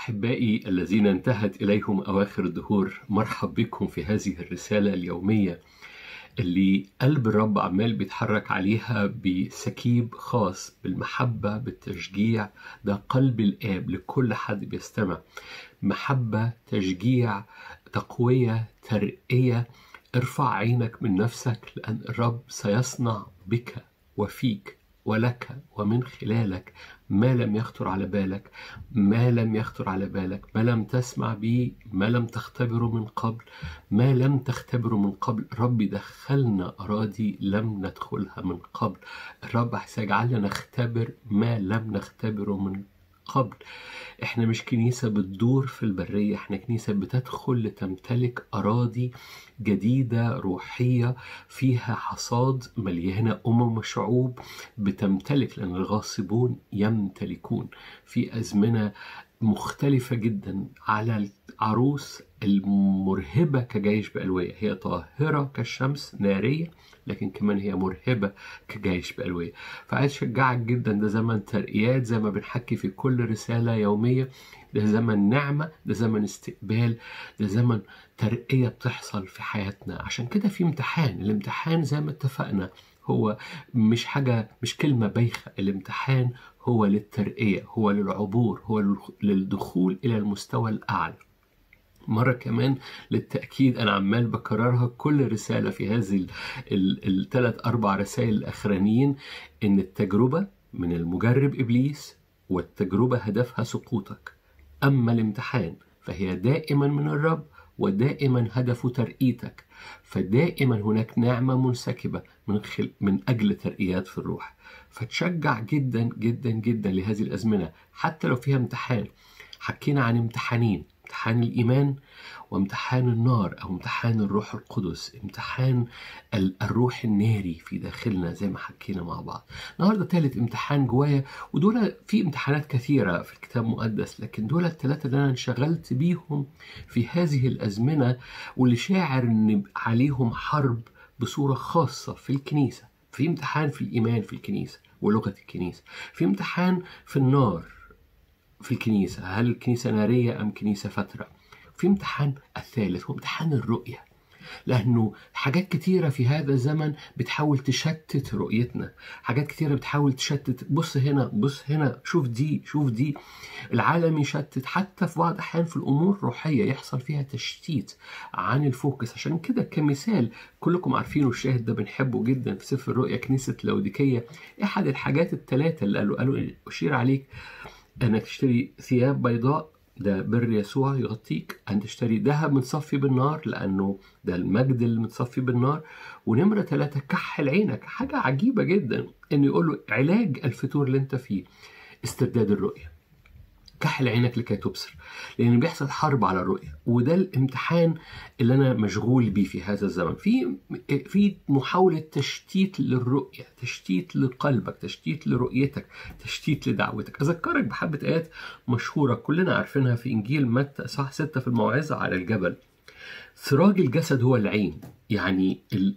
أحبائي الذين انتهت إليهم أواخر الدهور مرحب بكم في هذه الرسالة اليومية اللي قلب الرب عمال بيتحرك عليها بسكيب خاص بالمحبة بالتشجيع ده قلب الآب لكل حد بيستمع محبة تشجيع تقوية ترقية ارفع عينك من نفسك لأن الرب سيصنع بك وفيك ولك ومن خلالك ما لم يخطر على بالك ما لم يخطر على بالك ما لم تسمع به ما لم تختبره من قبل ما لم تختبره من قبل رب دخلنا أراضي لم ندخلها من قبل الرب سيجعلنا نختبر ما لم نختبره من قبل احنا مش كنيسة بتدور في البرية احنا كنيسة بتدخل لتمتلك أراضي جديدة روحية فيها حصاد مليانة أمم وشعوب بتمتلك لأن الغاصبون يمتلكون في أزمنة مختلفة جدا على العروس المرهبة كجيش بألوية هي طاهرة كالشمس نارية لكن كمان هي مرهبة كجيش بألوية فعايز أشجعك جدا ده زمن ترقيات زي ما بنحكي في كل رسالة يومية ده زمن نعمة ده زمن استقبال ده زمن ترقية بتحصل في حياتنا عشان كده في امتحان الامتحان زي ما اتفقنا هو مش حاجة مش كلمة بايخة الامتحان هو للترقية هو للعبور هو للدخول إلى المستوى الأعلى مرة كمان للتأكيد أنا عمال بكررها كل رسالة في هذه الثلاث أربع رسائل الأخرانيين إن التجربة من المجرب إبليس والتجربة هدفها سقوطك أما الامتحان فهي دائما من الرب ودائما هدف ترقيتك فدائما هناك نعمة منسكبة من, خل... من أجل ترقيات في الروح فتشجع جدا جدا جدا لهذه الأزمنة حتى لو فيها امتحان حكينا عن امتحانين امتحان الإيمان وامتحان النار أو امتحان الروح القدس امتحان الروح الناري في داخلنا زي ما حكينا مع بعض النهاردة ثالث امتحان جوايا ودول في امتحانات كثيرة في الكتاب المقدس لكن دول الثلاثة اللي أنا انشغلت بيهم في هذه الأزمنة واللي شاعر إن عليهم حرب بصورة خاصة في الكنيسة في امتحان في الإيمان في الكنيسة ولغة الكنيسة في امتحان في النار في الكنيسة هل الكنيسة نارية أم كنيسة فترة في امتحان الثالث هو امتحان الرؤية لأنه حاجات كتيرة في هذا الزمن بتحاول تشتت رؤيتنا حاجات كتيرة بتحاول تشتت بص هنا بص هنا شوف دي شوف دي العالم يشتت حتى في بعض الأحيان في الأمور الروحية يحصل فيها تشتيت عن الفوكس عشان كده كمثال كلكم عارفينه الشاهد ده بنحبه جدا في سفر الرؤيا كنيسة لوديكية أحد الحاجات الثلاثة اللي قالوا قالوا أشير عليك انك تشتري ثياب بيضاء ده بر يسوع يغطيك ان تشتري ذهب متصفي بالنار لانه ده المجد اللي متصفي بالنار ونمرة ثلاثة كحل عينك حاجة عجيبة جدا انه يقول له علاج الفتور اللي انت فيه استرداد الرؤية كحل عينك لكي تبصر لان بيحصل حرب على الرؤيه وده الامتحان اللي انا مشغول بيه في هذا الزمن في في محاوله تشتيت للرؤيه تشتيت لقلبك تشتيت لرؤيتك تشتيت لدعوتك اذكرك بحبه ايات مشهوره كلنا عارفينها في انجيل متى صح 6 في الموعظه على الجبل سراج الجسد هو العين يعني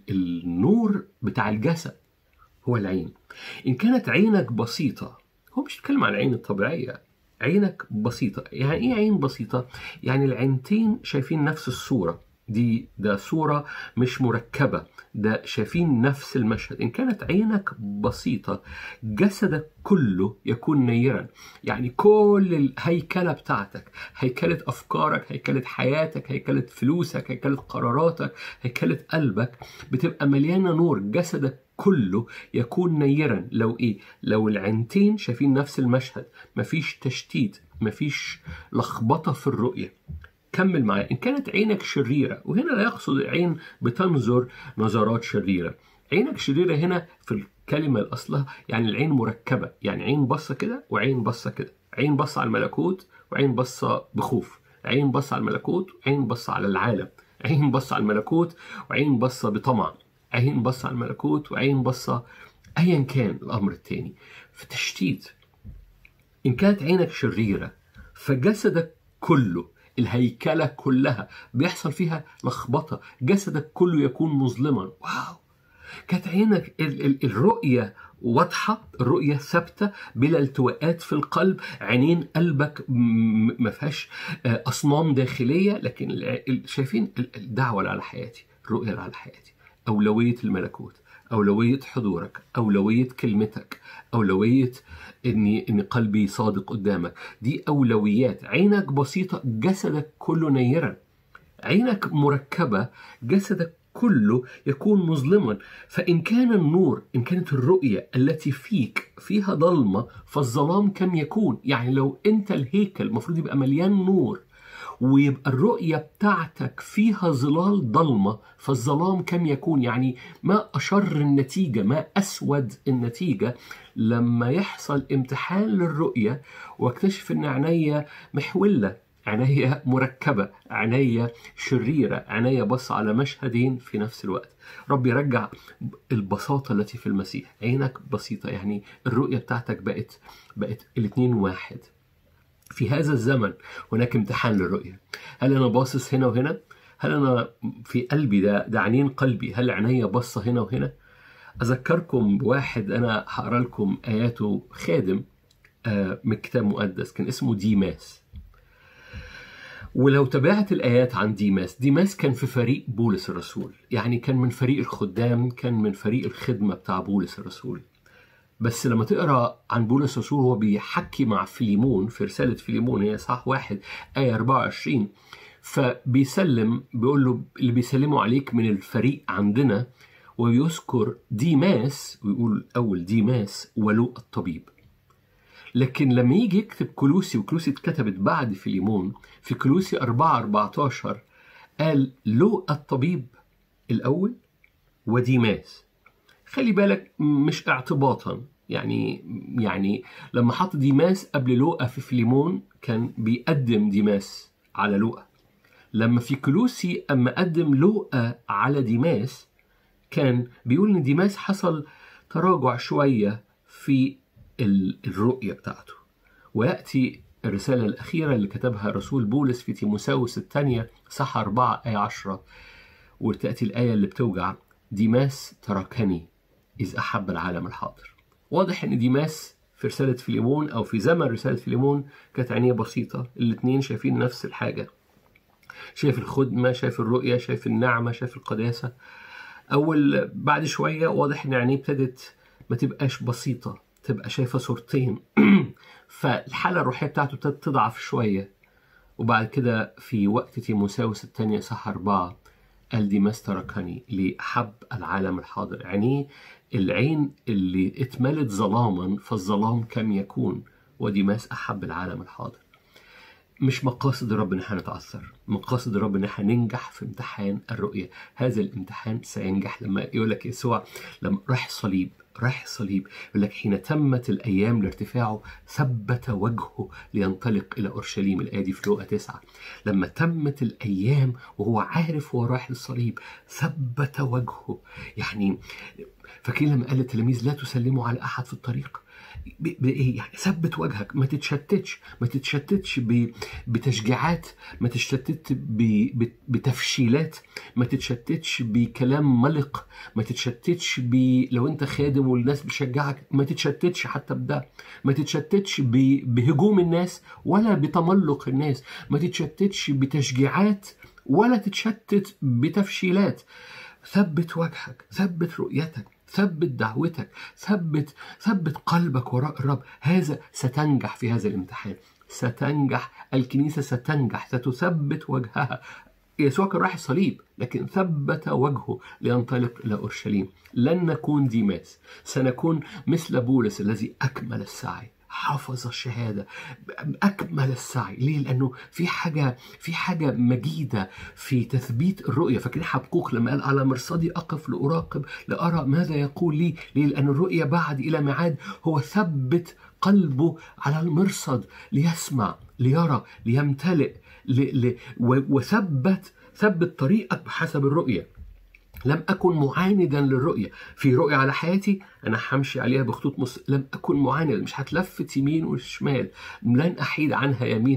النور بتاع الجسد هو العين ان كانت عينك بسيطه هو مش بيتكلم عن العين الطبيعيه عينك بسيطة يعني ايه عين بسيطة؟ يعني العينتين شايفين نفس الصورة دي ده صورة مش مركبة ده شايفين نفس المشهد إن كانت عينك بسيطة جسدك كله يكون نيرا يعني كل الهيكلة بتاعتك هيكلة أفكارك هيكلة حياتك هيكلة فلوسك هيكلة قراراتك هيكلة قلبك بتبقى مليانة نور جسدك كله يكون نيرا لو ايه لو العينتين شايفين نفس المشهد مفيش تشتيت مفيش لخبطه في الرؤيه كمل معايا ان كانت عينك شريره وهنا لا يقصد العين بتنظر نظرات شريره عينك شريره هنا في الكلمه الاصلها يعني العين مركبه يعني عين بصه كده وعين بصه كده عين بصه على الملكوت وعين بصه بخوف عين بصه على الملكوت وعين بصه على العالم عين بصه على الملكوت وعين بصه بطمع عين بصة على الملكوت وعين بصة أيا كان الأمر التاني فتشتيت إن كانت عينك شريرة فجسدك كله الهيكلة كلها بيحصل فيها لخبطة جسدك كله يكون مظلما واو كانت عينك الرؤية واضحة الرؤية ثابتة بلا التواءات في القلب عينين قلبك م- ما فيهاش آه، أصنام داخلية لكن الع- ال- شايفين ال- الدعوة اللي على حياتي الرؤية اللي على حياتي أولوية الملكوت أولوية حضورك أولوية كلمتك أولوية إني إن قلبي صادق قدامك دي أولويات عينك بسيطة جسدك كله نيرا عينك مركبة جسدك كله يكون مظلما فإن كان النور إن كانت الرؤية التي فيك فيها ضلمة فالظلام كم يكون يعني لو أنت الهيكل المفروض يبقى مليان نور ويبقى الرؤية بتاعتك فيها ظلال ضلمة فالظلام كم يكون يعني ما أشر النتيجة ما أسود النتيجة لما يحصل امتحان للرؤية واكتشف ان عينيا محولة عينيا مركبة عينيا شريرة عينيا بص على مشهدين في نفس الوقت رب يرجع البساطة التي في المسيح عينك بسيطة يعني الرؤية بتاعتك بقت بقت الاتنين واحد في هذا الزمن هناك امتحان للرؤية هل أنا باصص هنا وهنا هل أنا في قلبي ده ده عينين قلبي هل عينيا باصة هنا وهنا أذكركم بواحد أنا هقرا لكم آياته خادم آه، من كتاب مقدس كان اسمه ديماس ولو تابعت الآيات عن ديماس ديماس كان في فريق بولس الرسول يعني كان من فريق الخدام كان من فريق الخدمة بتاع بولس الرسول بس لما تقرا عن بولس الرسول هو بيحكي مع فيليمون في رسالة فيليمون هي صح واحد آية 24 فبيسلم بيقول له اللي بيسلموا عليك من الفريق عندنا ويذكر ديماس ويقول أول ديماس ولوء الطبيب لكن لما يجي يكتب كلوسي وكلوسي اتكتبت بعد فيليمون في كلوسي 4 14 قال لوء الطبيب الأول وديماس خلي بالك مش اعتباطا يعني يعني لما حط ديماس قبل لوقا في فيليمون كان بيقدم ديماس على لوقا لما في كلوسي اما قدم لوقا على ديماس كان بيقول ان ديماس حصل تراجع شويه في ال- الرؤيه بتاعته وياتي الرساله الاخيره اللي كتبها رسول بولس في تيموساوس الثانيه صح 4 ايه 10 وتاتي الايه اللي بتوجع ديماس تركني إذ أحب العالم الحاضر واضح إن ديماس في رسالة فيليمون أو في زمن رسالة فيليمون كانت عينيه بسيطة الاتنين شايفين نفس الحاجة شايف الخدمة شايف الرؤية شايف النعمة شايف القداسة أول بعد شوية واضح إن عينيه ابتدت ما تبقاش بسيطة تبقى شايفة صورتين فالحالة الروحية بتاعته ابتدت تضعف شوية وبعد كده في وقت تيموساوس الثانية صح أربعة قال ديماس تركني لحب العالم الحاضر عينيه العين اللي اتملت ظلاما فالظلام كم يكون وديماس أحب العالم الحاضر مش مقاصد الرب ان احنا نتعثر مقاصد الرب ان احنا ننجح في امتحان الرؤيه هذا الامتحان سينجح لما يقول لك يسوع لما راح صليب راح صليب يقول لك حين تمت الايام لارتفاعه ثبت وجهه لينطلق الى اورشليم الايه دي في لوقا تسعه لما تمت الايام وهو عارف هو رايح للصليب ثبت وجهه يعني فاكرين لما قال للتلاميذ لا تسلموا على احد في الطريق ب- بايه يعني ثبت وجهك ما تتشتتش ما تتشتتش ب- بتشجيعات ما تتشتت ب- ب- بتفشيلات ما تتشتتش بكلام ملق ما تتشتتش ب... لو انت خادم والناس بتشجعك ما تتشتتش حتى بده ما تتشتتش ب... بهجوم الناس ولا بتملق الناس ما تتشتتش بتشجيعات ولا تتشتت بتفشيلات ثبت وجهك ثبت رؤيتك ثبت دعوتك ثبت ثبت قلبك وراء الرب هذا ستنجح في هذا الامتحان ستنجح الكنيسة ستنجح ستثبت وجهها يسوع كان راح الصليب لكن ثبت وجهه لينطلق إلى أورشليم لن نكون ديماس سنكون مثل بولس الذي أكمل السعي حفظ الشهاده اكمل السعي ليه لانه في حاجه في حاجه مجيده في تثبيت الرؤيه فاكرين حبقوق لما قال على مرصدي اقف لاراقب لارى ماذا يقول لي ليه لان الرؤيه بعد الى ميعاد هو ثبت قلبه على المرصد ليسمع ليرى ليمتلئ ل... ل... و- وثبت ثبت طريقك بحسب الرؤيه لم أكن معاندا للرؤية في رؤية على حياتي أنا همشي عليها بخطوط مس... لم أكن معاندا مش هتلفت يمين وشمال لن أحيد عنها يمينا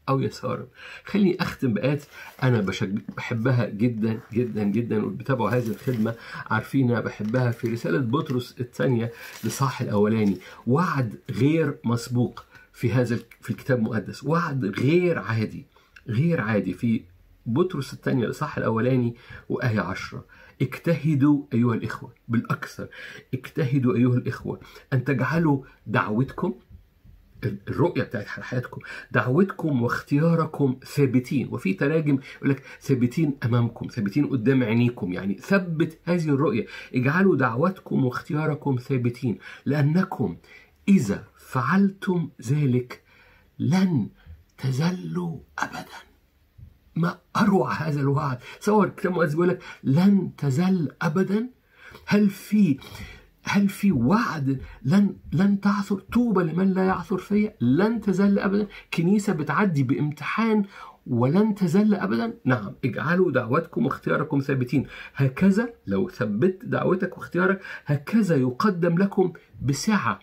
أو يسارا خليني أختم بآيات أنا بشج... بحبها جدا جدا جدا واللي بتابعوا هذه الخدمة عارفين أنا بحبها في رسالة بطرس الثانية لصاح الأولاني وعد غير مسبوق في هذا في الكتاب المقدس وعد غير عادي غير عادي في بطرس الثانية الإصحاح الأولاني وآية عشرة اجتهدوا أيها الإخوة بالأكثر اجتهدوا أيها الإخوة أن تجعلوا دعوتكم الرؤية بتاعت حياتكم دعوتكم واختياركم ثابتين وفي تراجم يقول لك ثابتين أمامكم ثابتين قدام عينيكم يعني ثبت هذه الرؤية اجعلوا دعوتكم واختياركم ثابتين لأنكم إذا فعلتم ذلك لن تزلوا أبداً ما اروع هذا الوعد تصور الكتاب المقدس بيقول لك لن تزل ابدا هل في هل في وعد لن لن تعثر طوبى لمن لا يعثر فيا لن تزل ابدا كنيسه بتعدي بامتحان ولن تزل ابدا نعم اجعلوا دعوتكم واختياركم ثابتين هكذا لو ثبت دعوتك واختيارك هكذا يقدم لكم بسعه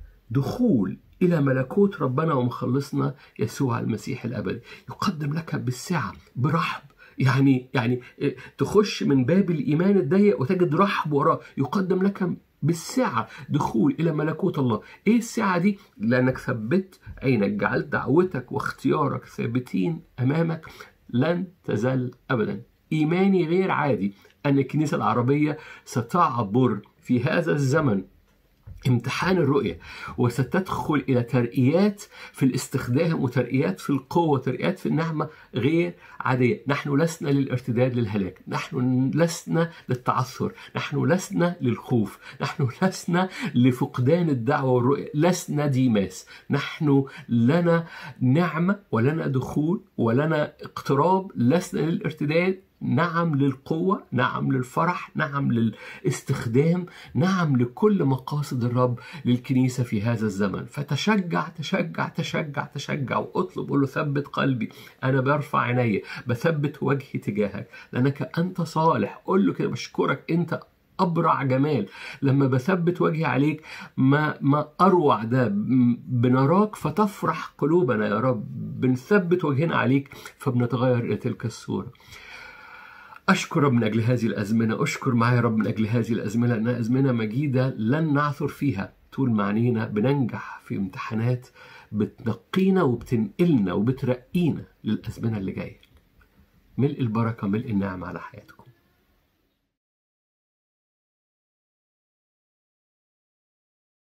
دخول إلى ملكوت ربنا ومخلصنا يسوع المسيح الأبدي يقدم لك بالسعة برحب يعني يعني تخش من باب الإيمان الضيق وتجد رحب وراه يقدم لك بالسعة دخول إلى ملكوت الله إيه السعة دي؟ لأنك ثبت عينك جعلت دعوتك واختيارك ثابتين أمامك لن تزل أبدا إيماني غير عادي أن الكنيسة العربية ستعبر في هذا الزمن امتحان الرؤية وستدخل إلى ترقيات في الاستخدام وترقيات في القوة وترقيات في النعمة غير عادية نحن لسنا للارتداد للهلاك نحن لسنا للتعثر نحن لسنا للخوف نحن لسنا لفقدان الدعوة والرؤية لسنا ديماس نحن لنا نعمة ولنا دخول ولنا اقتراب لسنا للارتداد نعم للقوة نعم للفرح نعم للاستخدام نعم لكل مقاصد الرب للكنيسة في هذا الزمن فتشجع تشجع تشجع تشجع واطلب قول له ثبت قلبي أنا برفع عيني بثبت وجهي تجاهك لأنك أنت صالح قول له كده بشكرك أنت أبرع جمال لما بثبت وجهي عليك ما ما أروع ده بنراك فتفرح قلوبنا يا رب بنثبت وجهنا عليك فبنتغير إلى تلك الصورة أشكر رب من أجل هذه الأزمنة أشكر معي رب من أجل هذه الأزمنة لأنها أزمنة مجيدة لن نعثر فيها طول ما عنينا بننجح في امتحانات بتنقينا وبتنقلنا وبترقينا للأزمنة اللي جاية ملء البركة ملء النعمة على حياتكم